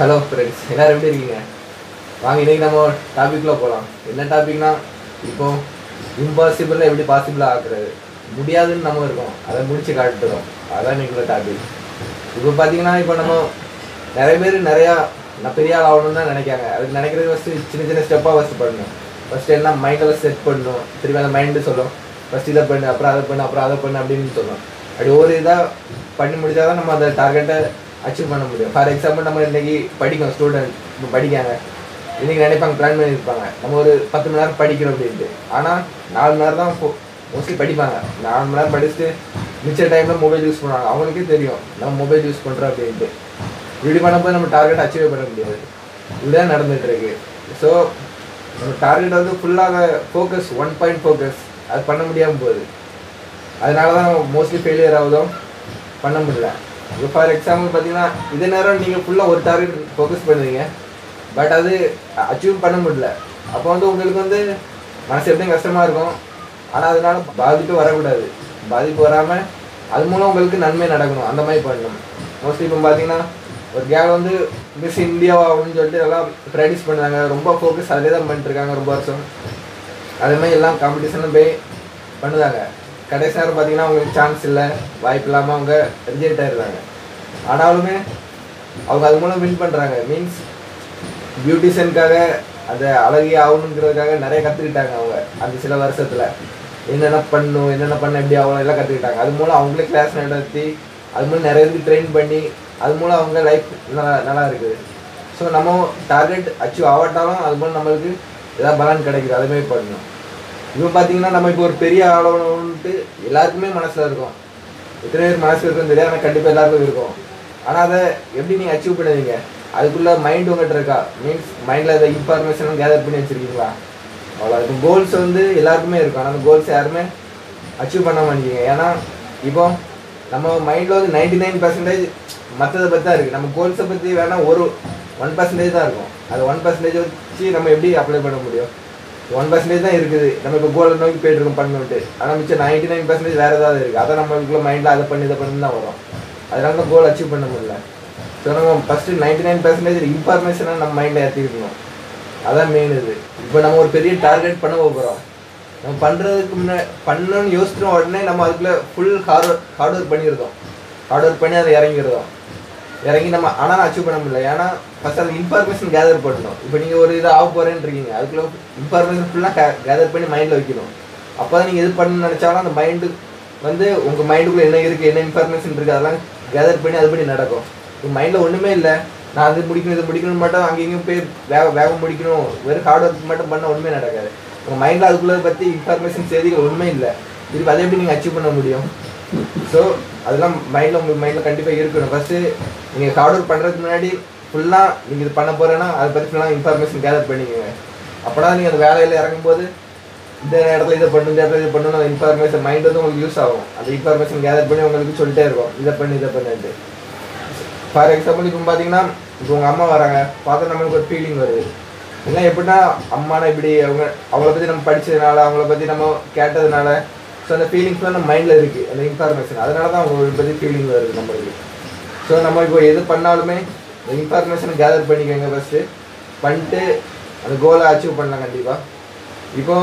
hello friends எல்லாரும் எப்படி இருக்கீங்க வாங்க இன்னைக்கு நம்ம டாபிக்ல போகலாம் என்ன டாபிக்னா இப்போ இம்பாசிபிளாக எப்படி பாசிபிளாக ஆக்குறது முடியாதுன்னு நம்ம இருக்கோம் அதை முடிச்சு காட்டுறோம் அதான் இன்னைக்குள்ள டாபிக் இப்போ பார்த்தீங்கன்னா இப்போ நம்ம நிறைய பேர் நிறையா நான் பெரிய ஆள் ஆகணும்னு தான் நினைக்காங்க அதுக்கு நினைக்கிறது ஃபஸ்ட்டு சின்ன சின்ன ஸ்டெப்பாக ஃபஸ்ட்டு பண்ணணும் ஃபஸ்ட்டு என்ன மைண்டில் செட் பண்ணணும் திரும்பி அந்த மைண்டு சொல்லும் ஃபஸ்ட் இதை பண்ணு அப்புறம் அதை பண்ணு அப்புறம் அதை பண்ணு அப்படின்னு சொல்லும் அப்படி ஒரு இதாக பண்ணி முடிச்சா தான் நம்ம அந்த டார்கெட்டை அச்சீவ் பண்ண முடியும் ஃபார் எக்ஸாம்பிள் நம்ம இன்னைக்கு படிக்கோம் ஸ்டூடெண்ட் இப்போ படிக்காங்க இன்னைக்கு நினைப்பாங்க பிளான் பண்ணியிருப்பாங்க நம்ம ஒரு பத்து மணி நேரம் படிக்கிறோம் அப்படின்ட்டு ஆனால் நாலு மணி நேரம் தான் மோஸ்ட்லி படிப்பாங்க நாலு மணி நேரம் படிச்சுட்டு மிச்ச டைமில் மொபைல் யூஸ் பண்ணுவாங்க அவங்களுக்கே தெரியும் நம்ம மொபைல் யூஸ் பண்ணுறோம் அப்படின்ட்டு இப்படி பண்ணும்போது நம்ம டார்கெட் அச்சீவ் பண்ண முடியாது இதுதான் நடந்துட்டு இருக்கு ஸோ நம்ம டார்கெட் வந்து ஃபுல்லாக ஃபோக்கஸ் ஒன் பாயிண்ட் ஃபோக்கஸ் அது பண்ண முடியாமல் போகுது அதனால தான் மோஸ்ட்லி ஃபெயிலியர் ஆகுதோ பண்ண முடியல இப்போ ஃபார் எக்ஸாம்பிள் பார்த்தீங்கன்னா இதே நேரம் நீங்கள் ஃபுல்லாக ஒரு டார்கெட் ஃபோக்கஸ் பண்ணுவீங்க பட் அது அச்சீவ் பண்ண முடியல அப்போ வந்து உங்களுக்கு வந்து மனசு எப்படியும் கஷ்டமாக இருக்கும் ஆனால் அதனால பாதிப்பு வரக்கூடாது பாதிப்பு வராமல் அது மூலம் உங்களுக்கு நன்மை நடக்கணும் அந்த மாதிரி பண்ணணும் மோஸ்ட்லி இப்போ பார்த்தீங்கன்னா ஒரு கேள் வந்து மிஸ் இந்தியா அப்படின்னு சொல்லிட்டு எல்லாம் ப்ராக்டிஸ் பண்ணுறாங்க ரொம்ப ஃபோக்கஸ் அதிலே தான் பண்ணிட்டு இருக்காங்க ரொம்ப வருஷம் அதே மாதிரி எல்லாம் காம்படிஷனும் போய் பண்ணுதாங்க கடைசி நேரம் பார்த்தீங்கன்னா அவங்களுக்கு சான்ஸ் இல்லை வாய்ப்பு இல்லாமல் அவங்க ரிஜெக்ட் ஆயிடுறாங்க ஆனாலுமே அவங்க அது மூலம் வின் பண்ணுறாங்க மீன்ஸ் பியூட்டிஷியனுக்காக அந்த அழகி ஆகணுங்கிறதுக்காக நிறைய கற்றுக்கிட்டாங்க அவங்க அந்த சில வருஷத்தில் என்னென்ன பண்ணும் என்னென்ன பண்ண எப்படி ஆகணும் எல்லாம் கற்றுக்கிட்டாங்க அது மூலம் அவங்களே கிளாஸ் நடத்தி அது மூலம் நிறைய இதுக்கு ட்ரெயின் பண்ணி அது மூலம் அவங்க லைஃப் நல்லா நல்லா இருக்குது ஸோ நம்ம டார்கெட் அச்சீவ் ஆகட்டாலும் அது மூலம் நம்மளுக்கு ஏதாவது பலன் கிடைக்குது அதுமாதிரி பண்ணணும் இப்போ பார்த்தீங்கன்னா நம்ம இப்போ ஒரு பெரிய ஆளணுன்ட்டு எல்லாருக்குமே மனசில் இருக்கும் எத்தனை பேர் மனசில் இருக்குன்னு தெரியாது ஆனால் கண்டிப்பாக எல்லாருக்கும் இருக்கும் ஆனால் அதை எப்படி நீங்கள் அச்சீவ் பண்ணுவீங்க அதுக்குள்ள மைண்ட் உங்கள்கிட்ட இருக்கா மீன்ஸ் மைண்டில் அதை இன்ஃபர்மேஷன் கேதர் பண்ணி வச்சுருக்கீங்களா அவ்வளோ இப்போ கோல்ஸ் வந்து எல்லாருக்குமே இருக்கும் ஆனால் அந்த கோல்ஸ் யாருமே அச்சீவ் பண்ண மாட்டேங்க ஏன்னா இப்போ நம்ம மைண்டில் வந்து நைன்டி நைன் பர்சன்டேஜ் மற்றதை பற்றி தான் இருக்குது நம்ம கோல்ஸை பற்றி வேணால் ஒரு ஒன் பர்சன்டேஜ் தான் இருக்கும் அது ஒன் பர்சன்டேஜ் வச்சு நம்ம எப்படி அப்ளை பண்ண முடியும் ஒன் பர்சன்டேஜ் தான் இருக்குது நம்ம இப்போ கோலை நோக்கி போயிட்டு இருக்கோம் பண்ணிட்டு ஆனால் மிச்சம் நைன்டி நைன் பர்சன்டேஜ் வேறு ஏதாவது இருக்குது அதை நம்மளுக்குள்ள மைண்டில் அதை பண்ணி இதை பண்ணி தான் வரும் அதனால தான் கோல் அச்சீவ் பண்ண முடியல ஸோ நம்ம ஃபஸ்ட்டு நைன்டி நைன் பர்சன்டேஜ் இன்ஃபர்மேஷனை நம்ம மைண்டில் ஏற்றிக்கணும் அதான் மெயின் இது இப்போ நம்ம ஒரு பெரிய டார்கெட் பண்ண போகிறோம் நம்ம பண்ணுறதுக்கு முன்னே பண்ணணும்னு யோசிச்சிடும் உடனே நம்ம அதுக்குள்ளே full hard work hard work பண்ணியிருந்தோம் ஹார்ட் ஒர்க் பண்ணி அதை இறங்கிருந்தோம் இறங்கி நம்ம ஆனால் அச்சீவ் பண்ண முடியல ஏன்னா ஃபஸ்ட் அந்த இன்ஃபர்மேஷன் கேதர் பண்ணணும் இப்போ நீங்கள் ஒரு இது ஆக போகிறேன்னு இருக்கீங்க அதுக்குள்ளே இன்ஃபர்மேஷன் ஃபுல்லாக கேதர் பண்ணி மைண்டில் வைக்கணும் அப்போ தான் நீங்கள் எது பண்ணணும்னு நினச்சாலும் அந்த மைண்டு வந்து உங்கள் மைண்டுக்குள்ளே என்ன இருக்குது என்ன இன்ஃபர்மேஷன் இருக்குது அதெல்லாம் கேதர் பண்ணி அதுபடி நடக்கும் உங்கள் மைண்டில் ஒன்றுமே இல்லை நான் அது முடிக்கணும் இது முடிக்கணும் மட்டும் அங்கே இங்கேயும் போய் வேக வேகம் முடிக்கணும் வெறும் ஹார்ட் ஒர்க் மட்டும் பண்ண ஒன்றுமே நடக்காது உங்கள் மைண்டில் அதுக்குள்ளே பற்றி இன்ஃபர்மேஷன் செய்திகள் ஒன்றுமே இல்லை இதுக்கு அதை எப்படி நீங்கள் அச்சீவ் பண்ண முடியும் ஸோ அதெல்லாம் மைண்டில் உங்களுக்கு மைண்டில் கண்டிப்பாக இருக்கணும் ஃபஸ்ட்டு நீங்கள் ஹார்ட் ஒர்க் பண்ணுறதுக்கு முன்னாடி ஃபுல்லாக நீங்கள் இது பண்ண போகிறேன்னா அதை பற்றி ஃபுல்லாக இன்ஃபர்மேஷன் கேதர் பண்ணிக்கோங்க அப்போனா நீங்கள் அந்த வேலையில் இறங்கும்போது இந்த இடத்துல இதை பண்ணு இந்த இடத்துல இதை பண்ணணும் அந்த இன்ஃபர்மேஷன் மைண்ட் வந்து உங்களுக்கு யூஸ் ஆகும் அந்த இன்ஃபர்மேஷன் கேதர் பண்ணி உங்களுக்கு சொல்லிட்டே இருக்கும் இதை பண்ணு இதை பண்ணுன்ட்டு ஃபார் எக்ஸாம்பிள் இப்போ பார்த்தீங்கன்னா இப்போ உங்கள் அம்மா வராங்க பார்த்தா நம்மளுக்கு ஒரு ஃபீலிங் வருது இல்லை எப்படின்னா அம்மானா இப்படி அவங்க அவங்கள பற்றி நம்ம படித்ததுனால அவங்கள பற்றி நம்ம கேட்டதுனால ஸோ அந்த ஃபீலிங்ஸ்லாம் நம்ம மைண்டில் இருக்குது அந்த இன்ஃபர்மேஷன் அதனால தான் அவங்கள பற்றி ஃபீலிங் வருது நம்மளுக்கு ஸோ நம்ம இப்போ எது பண்ணாலுமே இந்த இன்ஃபர்மேஷனை கேதர் பண்ணிக்கோங்க ஃபஸ்ட்டு பண்ணிட்டு அந்த கோலை அச்சீவ் பண்ணலாம் கண்டிப்பாக இப்போ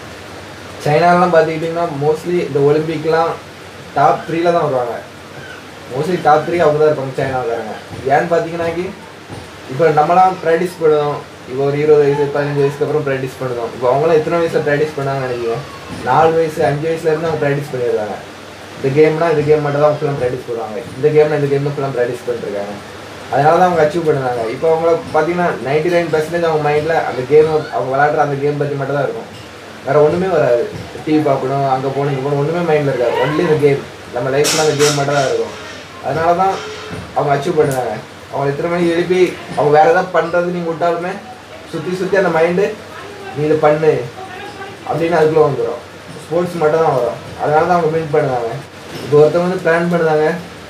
சைனாலலாம் பார்த்துக்கிட்டிங்கன்னா மோஸ்ட்லி இந்த ஒலிம்பிக்லாம் டாப் த்ரீல தான் வருவாங்க மோஸ்ட்லி டாப் த்ரீ அவங்க தான் இருப்பாங்க சைனாக்காரங்க ஏன்னு பார்த்தீங்கன்னாக்கி இப்போ நம்மளாம் ப்ராக்டிஸ் பண்ணுவோம் இப்போ ஒரு இருபது வயசு பதினஞ்சு வயசுக்கு அப்புறம் ப்ராக்டிஸ் பண்ணுவோம் இப்போ அவங்களாம் எத்தனை வயசில் ப்ராக்டிஸ் பண்ணாங்கன்னு நினைக்கிறேன் நாலு வயசு அஞ்சு வயசுலேருந்து அவங்க ப்ராக்டிஸ் பண்ணிடுறாங்க இந்த கேம்னா இந்த கேம் மட்டும் தான் ஃபுல்லாக ப்ராக்டிஸ் பண்ணுவாங்க இந்த கேம்னா இந்த கேம் ஃபுல்லாக ப்ராக்டிஸ் பண்ணிருக்காங்க அதனால தான் அவங்க அச்சீவ் பண்ணுறாங்க இப்போ அவங்கள பார்த்தீங்கன்னா நைன்டி நைன் பர்சன்டேஜ் அவங்க மைண்டில் அந்த கேம் அவங்க விளாட்ற அந்த கேம் பற்றி மட்டும் தான் இருக்கும் வேறு ஒன்றுமே வராது டிவி பார்க்கணும் அங்கே போகணும் இங்கே போகணும் ஒன்றுமே மைண்டில் இருக்காது ஒன்லி இந்த கேம் நம்ம லைஃப்பில் அந்த கேம் மட்டும் தான் இருக்கும் அதனால தான் அவங்க அச்சீவ் பண்ணுறாங்க அவங்க எத்தனை மணிக்கு எழுப்பி அவங்க வேறு ஏதாவது பண்ணுறது நீங்கள் விட்டாலுமே சுற்றி சுற்றி அந்த மைண்டு நீ இதை பண்ணு அப்படின்னு அதுக்குள்ளே வந்துடும் ஸ்போர்ட்ஸ் மட்டும் தான் வரும் அதனால தான் அவங்க வின் பண்ணுவாங்க இப்போ ஒருத்தவங்க வந்து பிளான் பண்ணுறாங்க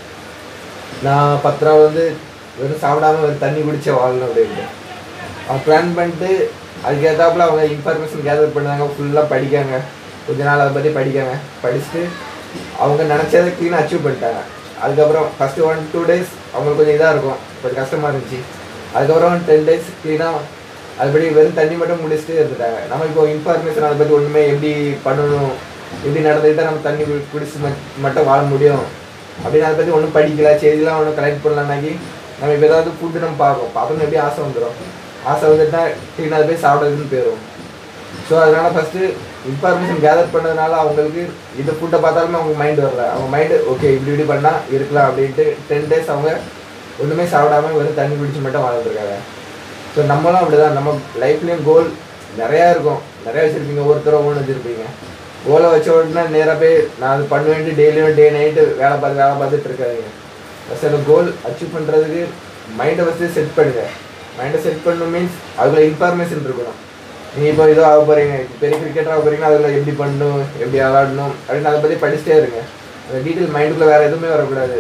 நான் பத்து ரூபா வந்து வெறும் சாப்பிடாம வெறும் தண்ணி குடிச்சே வாழணும் அப்படின்ட்டு அவங்க பிளான் பண்ணிட்டு அதுக்கேற்றாப்புல அவங்க இன்ஃபர்மேஷன் கேதர் பண்ணுறாங்க ஃபுல்லாக படிக்காங்க கொஞ்ச நாள் அதை பற்றி படிக்காங்க படிச்சுட்டு அவங்க நினச்சதை க்ளீனாக அச்சீவ் பண்ணிட்டாங்க அதுக்கப்புறம் ஃபஸ்ட்டு ஒன் டூ டேஸ் அவங்களுக்கு கொஞ்சம் இதாக இருக்கும் கொஞ்சம் கஷ்டமாக இருந்துச்சு அதுக்கப்புறம் டென் டேஸ் க்ளீனாக அதுபடி வெறும் தண்ணி மட்டும் முடிச்சுட்டு இருந்துட்டாங்க நம்ம இப்போ இன்ஃபர்மேஷன் அதை பற்றி ஒன்றுமே எப்படி பண்ணணும் எப்படி நடந்துக்கிட்டா நம்ம தண்ணி குடி- குடிச்சு மட்- மட்டும் வாழ முடியும் அப்படின்னு அதை பற்றி ஒன்றும் படிக்கல செய்திலாம் ஒன்றும் கலெக்ட் பண்ணலனாக்கி நம்ம இப்போ ஏதாவது ஃபுட்டு நம்ம பார்ப்போம் பார்த்தோம்னா எப்படி ஆசை வந்துடும் ஆசை வந்துட்டா க்ளீனாக போய் சாப்பிட்றதுன்னு போயிடும் ஸோ அதனால ஃபஸ்ட்டு இன்ஃபர்மேஷன் கேதர் பண்ணதுனால அவங்களுக்கு இந்த ஃபுட்டை பார்த்தாலுமே அவங்க மைண்ட் வரல அவங்க மைண்டு ஓகே இப்படி இப்படி பண்ணால் இருக்கலாம் அப்படின்ட்டு டென் டேஸ் அவங்க ஒன்றுமே சாப்பிடாம வெறும் தண்ணி குடிச்சு மட்டும் வாழ்ந்துருக்காங்க ஸோ நம்மளும் அப்படிதான் நம்ம லைஃப்லேயும் கோல் நிறையா இருக்கும் நிறையா வச்சுருப்பீங்க ஒருத்தர் ஒன்று வச்சுருப்பீங்க கோலை வச்ச உடனே நேராக போய் நான் அது பண்ணுவேன்ட்டு டெய்லியும் டே நைட்டு வேலை பார்த்து வேலை பார்த்துட்டு இருக்காதீங்க ஃபஸ்ட் அந்த கோல் அச்சீவ் பண்ணுறதுக்கு மைண்டை ஃபஸ்ட்டு செட் பண்ணுங்க மைண்டை செட் பண்ணணும் மீன்ஸ் அதில் இன்ஃபர்மேஷன் இருக்கணும் நீங்கள் இப்போ இதோ ஆக போகிறீங்க பெரிய கிரிக்கெட்டர் ஆக போகிறீங்கன்னா அதில் எப்படி பண்ணணும் எப்படி விளாடணும் அப்படின்னு அதை பற்றி படிச்சுட்டே இருங்க அந்த டீட்டெயில் மைண்டுக்குள்ளே வேறு எதுவுமே வரக்கூடாது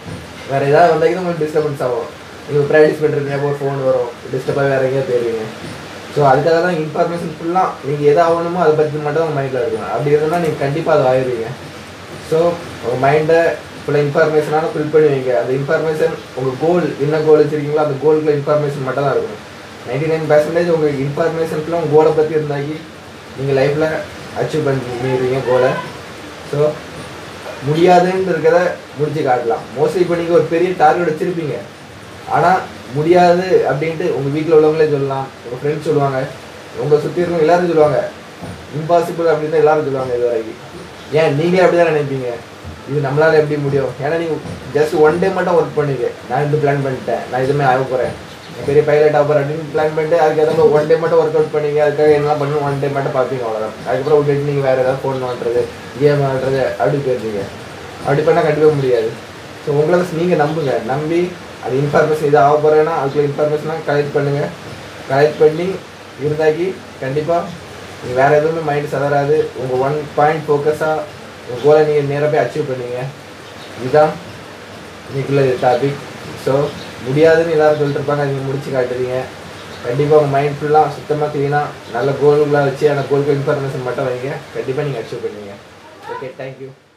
வேறு ஏதாவது வந்தாலும் உங்களுக்கு டிஸ்டர்பன்ஸ் ஆகும் நீங்கள் ப்ராக்டிஸ் பண்ணுறீங்க ஒரு ஃபோன் வரும் டிஸ்டர்பாக வேறு எங்கேயா போயிருவீங்க ஸோ அதுக்காக தான் இன்ஃபர்மேஷன் ஃபுல்லாக நீங்கள் எது ஆகணுமோ அதை பற்றி மட்டும் உங்கள் மைண்டில் இருக்கணும் அப்படி இருந்தால் நீங்கள் கண்டிப்பாக அதை ஆயிடுவீங்க ஸோ உங்கள் மைண்டை ஃபுல்லாக இன்ஃபர்மேஷனால ஃபில் பண்ணி வைங்க அந்த இன்ஃபர்மேஷன் உங்கள் கோல் என்ன கோல் வச்சுருக்கீங்களோ அந்த கோலுக்குள்ள இன்ஃபர்மேஷன் மட்டும் தான் இருக்கும் நைன்டி நைன் பர்சன்டேஜ் உங்கள் இன்ஃபர்மேஷன்க்குள்ள உங்கள் கோலை பற்றி இருந்தாக்கி நீங்கள் லைஃப்பில் அச்சீவ் பண்ணிடுவீங்க கோலை ஸோ முடியாதுன்னு இருக்கிறத முடிச்சு காட்டலாம் மோஸ்ட்லி இப்போ நீங்கள் ஒரு பெரிய டார்கெட் வச்சுருப்பீங்க ஆனால் முடியாது அப்படின்ட்டு உங்கள் வீட்டில் உள்ளவங்களே சொல்லலாம் உங்கள் ஃப்ரெண்ட்ஸ் சொல்லுவாங்க உங்களை சுற்றி இருக்கவங்க எல்லாரும் சொல்லுவாங்க இம்பாசிபிள் அப்படின்னு தான் எல்லாரும் சொல்லுவாங்க இது வரைக்கும் ஏன் நீங்களே அப்படி தான் நினைப்பீங்க இது நம்மளால எப்படி முடியும் ஏன்னா நீங்கள் ஜஸ்ட் ஒன் டே மட்டும் ஒர்க் பண்ணுங்க நான் இது பிளான் பண்ணிட்டேன் நான் இதுமே ஆக போகிறேன் பெரிய பைலட் ஆக போகிறேன் அப்படின்னு பிளான் பண்ணிட்டு அதுக்கு ஏதாவது ஒன் டே மட்டும் ஒர்க் அவுட் பண்ணீங்க அதுக்காக என்ன பண்ணணும் ஒன் டே மட்டும் பார்ப்பீங்க அவ்வளோதான் அதுக்கப்புறம் விட்டுட்டு நீங்கள் வேறு ஏதாவது ஃபோன் பண்ணுறது கேம் ஆடுறது அப்படி போயிருந்தீங்க அப்படி பண்ணால் கண்டிப்பாக முடியாது ஸோ உங்களை நீங்கள் நம்புங்க நம்பி அது இன்ஃபர்மேஷன் இது ஆக போகிறேன்னா அதுக்குள்ள இன்ஃபர்மேஷனாக கலெக்ட் பண்ணுங்கள் கலெக்ட் பண்ணி இருந்தாக்கி கண்டிப்பாக நீங்கள் வேறு எதுவுமே மைண்ட் சதறாது உங்கள் ஒன் பாயிண்ட் ஃபோக்கஸாக உங்கள் கோலை நீங்கள் நேராக போய் அச்சீவ் பண்ணுவீங்க இதுதான் இன்னைக்குள்ள டாபிக் ஸோ முடியாதுன்னு எல்லாரும் சொல்லிட்டு இருப்பாங்க நீங்கள் முடிச்சு காட்டுறீங்க கண்டிப்பாக உங்கள் மைண்ட் ஃபுல்லாக சுத்தமாக க்ளீனாக நல்ல கோல்களாக வச்சு அந்த கோல்க்கு இன்ஃபர்மேஷன் மட்டும் வைங்க கண்டிப்பாக நீங்கள் அச்சீவ் பண்ணுவீங்க ஓகே தேங்க்யூ